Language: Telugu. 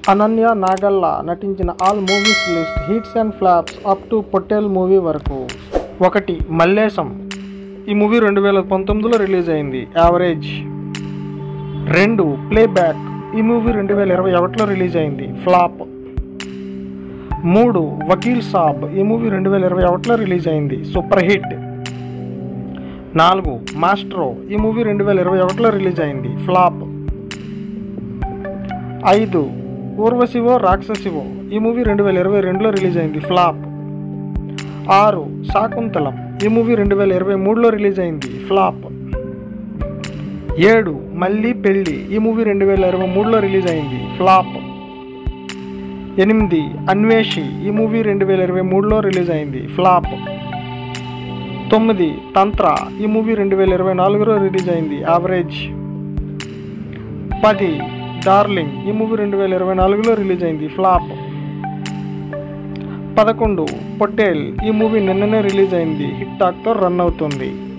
అనన్య నాగల్లా నటించిన all movies list hits and flops up to Pottel movie వరకు ఒకటి మల్లేశం ఈ మూవీ రెండు వేల పంతొమ్మిదిలో రిలీజ్ అయింది యావరేజ్ రెండు ప్లే బ్యాక్ ఈ మూవీ రెండు వేల ఇరవై ఒకటిలో రిలీజ్ అయింది ఫ్లాప్ మూడు వకీల్ సాబ్ ఈ మూవీ రెండు వేల ఇరవై ఒకటిలో రిలీజ్ అయింది సూపర్ హిట్ నాలుగు మాస్ట్రో ఈ మూవీ రెండు వేల ఇరవై ఒకటిలో రిలీజ్ అయింది ఫ్లాప్ ఐదు ఊర్వశివో రాక్షసివో ఈ మూవీ రెండు వేల ఇరవై రెండులో రిలీజ్ అయింది ఫ్లాప్ ఆరు శాకుంతలం ఈ మూవీ రెండు వేల ఇరవై మూడులో రిలీజ్ అయింది ఫ్లాప్ ఏడు మళ్ళీ పెళ్ళి ఈ మూవీ రెండు వేల ఇరవై మూడులో రిలీజ్ అయింది ఫ్లాప్ ఎనిమిది అన్వేషి ఈ మూవీ రెండు వేల ఇరవై మూడులో రిలీజ్ అయింది ఫ్లాప్ తొమ్మిది తంత్ర ఈ మూవీ రెండు వేల ఇరవై నాలుగులో రిలీజ్ అయింది యావరేజ్ పది డార్లింగ్ ఈ మూవీ రెండు వేల ఇరవై నాలుగులో రిలీజ్ అయింది ఫ్లాప్ పదకొండు పొట్టేల్ ఈ మూవీ నిన్ననే రిలీజ్ అయింది హిట్ టాక్తో రన్ అవుతుంది